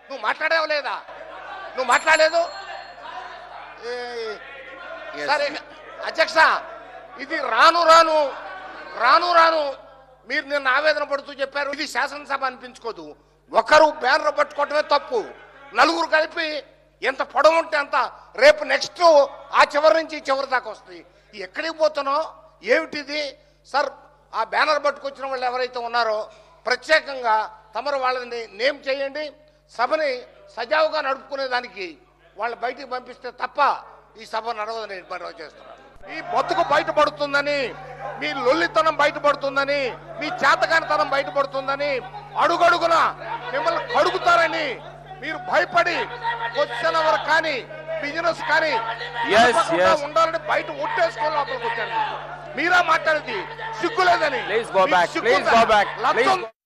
నువ్వు మాట్లాడావు లేదా నువ్వు మాట్లాడలేదు ఏ- సరే అధ్యక్ష ఇది రాను రాను రాను రాను మీరు నిన్న ఆవేదన పడుతూ చెప్పారు ఇది శాసనసభ అనిపించుకోదు ఒకరు బ్యానర్ పట్టుకోవటమే తప్పు నలుగురు కలిపి ఎంత పొడవు ఉంటే అంత రేపు నెక్స్ట్ ఆ చివరి నుంచి ఈ చివరి దాకా వస్తుంది ఎక్కడికి పోతున్నావు ఏమిటిది సార్ ఆ బ్యానర్ పట్టుకొచ్చిన వాళ్ళు ఎవరైతే ఉన్నారో ప్రత్యేకంగా తమరు వాళ్ళని నేమ్ చేయండి సభని సజావుగా నడుపుకునే దానికి వాళ్ళు బయటికి పంపిస్తే తప్ప ఈ సభ నడవదని మనవి చేస్తున్నాను ఈ బతుకు బయటపడుతుందని మీ లొల్లితనం బయటపడుతుందని మీ చేతకానితనం బయటపడుతుందని అడుగడుగున మిమ్మల్ని కడుగుతారని మీరు భయపడి క్వశ్చన్ అవర్ కానీ బిజినెస్ కానీ Yes, నడపకుండా yes. ఉండాలని బయట ఒట్టేసుకొని లోపలికి వచ్చారు మీరు. మీరా మాట్లాడేది సిగ్గులేదని Please go మీకు back. Please సిగ్గుందా? go back. Please లత్తం go-